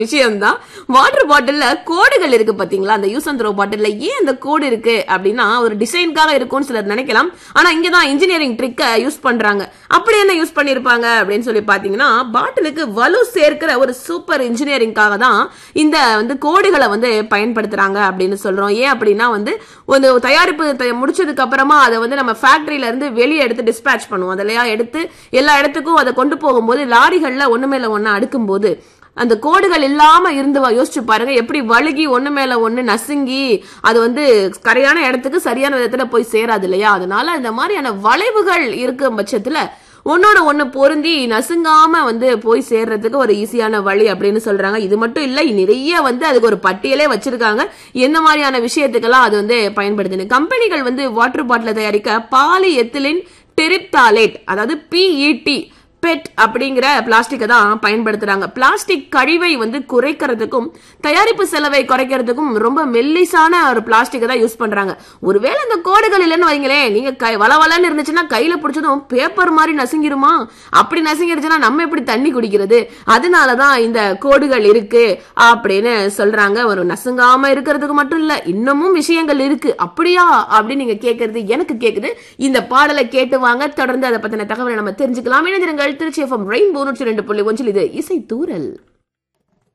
விஷயம்தான் வாட்டர் பாட்டில்ல கோடுகள் இருக்கு பாத்தீங்களா அந்த யூஸ் அண்ட் த்ரோ பாட்டில்ல ஏன் அந்த கோடு இருக்கு அப்படின்னா ஒரு டிசைனுக்காக இருக்கும்னு சிலர் நினைக்கலாம் ஆனா இங்கதான் இன்ஜினியரிங் ட்ரிக்க யூஸ் பண்றாங்க அப்படி என்ன யூஸ் பண்ணிருப்பாங்க அப்படின்னு சொல்லி பாத்தீங்கன்னா பாட்டிலுக்கு வலு சேர்க்கிற ஒரு சூப்பர் இன்ஜினியரிங்காக தான் இந்த வந்து கோடுகளை வந்து பயன்படுத்துறாங்க அப்படின்னு சொல்றோம் ஏன் அப்படின்னா வந்து ஒரு தயாரிப்பு த- முடிச்சதுக்கு அப்புறமா அதை வந்து நம்ம ஃபேக்டரியில இருந்து வெளியே எடுத்து டிஸ்பேச் பண்ணுவோம் அதெல்லாம் எடுத்து எல்லா இடத்துக்கும் அதை கொண்டு போகும்போது லாரிகள்ல ஒண்ணு மேல ஒண்ணு அடுக்கும்போது அந்த கோடுகள் இல்லாம இருந்து வா- யோசிச்சு பாருங்க எப்படி வழுகி ஒண்ணு மேல ஒண்ணு நசுங்கி அது வந்து கரையான இடத்துக்கு சரியான விதத்துல போய் சேராது இல்லையா அதனால இந்த மாதிரியான வளைவுகள் இருக்கும் பட்சத்துல ஒன்னோட ஒண்ணு பொருந்தி நசுங்காம வந்து போய் சேர்றதுக்கு ஒரு ஈஸியான வழி அப்படின்னு சொல்றாங்க இது மட்டும் இல்ல நிறைய வந்து அதுக்கு ஒரு பட்டியலே வச்சிருக்காங்க எந்த மாதிரியான விஷயத்துக்கெல்லாம் அது வந்து பயன்படுதுன்னு கம்பெனிகள் வந்து வாட்டர் பாட்டில தயாரிக்க பாலி எத்திலின் டெரிப்தாலேட் அதாவது பிஇடி பெட் அப்படிங்கிற பிளாஸ்டிக்கை தான் பயன்படுத்துறாங்க பிளாஸ்டிக் கழிவை வந்து குறைக்கிறதுக்கும் தயாரிப்பு செலவை குறைக்கிறதுக்கும் ரொம்ப மெல்லிசான ஒரு பிளாஸ்டிக்கை தான் யூஸ் பண்றாங்க ஒருவேளை இந்த கோடுகள் இல்லைன்னு வைங்களேன் நீங்க கை வளவலன்னு இருந்துச்சுன்னா கையில பிடிச்சதும் பேப்பர் மாதிரி நசுங்கிருமா அப்படி நசுங்கிருச்சுன்னா நம்ம எப்படி தண்ணி குடிக்கிறது அதனாலதான் இந்த கோடுகள் இருக்கு அப்படின்னு சொல்றாங்க ஒரு நசுங்காம இருக்கிறதுக்கு மட்டும் இல்ல இன்னமும் விஷயங்கள் இருக்கு அப்படியா அப்படின்னு நீங்க கேக்குறது எனக்கு கேக்குது இந்த பாடலை கேட்டு வாங்க தொடர்ந்து அதை பத்தின தகவலை நம்ம தெரிஞ்சுக்கலாம் இணைந்திருங்கள் திருச்சி எஃப்எம் ரெயின்போ நூற்றி ரெண்டு புள்ளி ஒன்றில் இது இசை தூரல்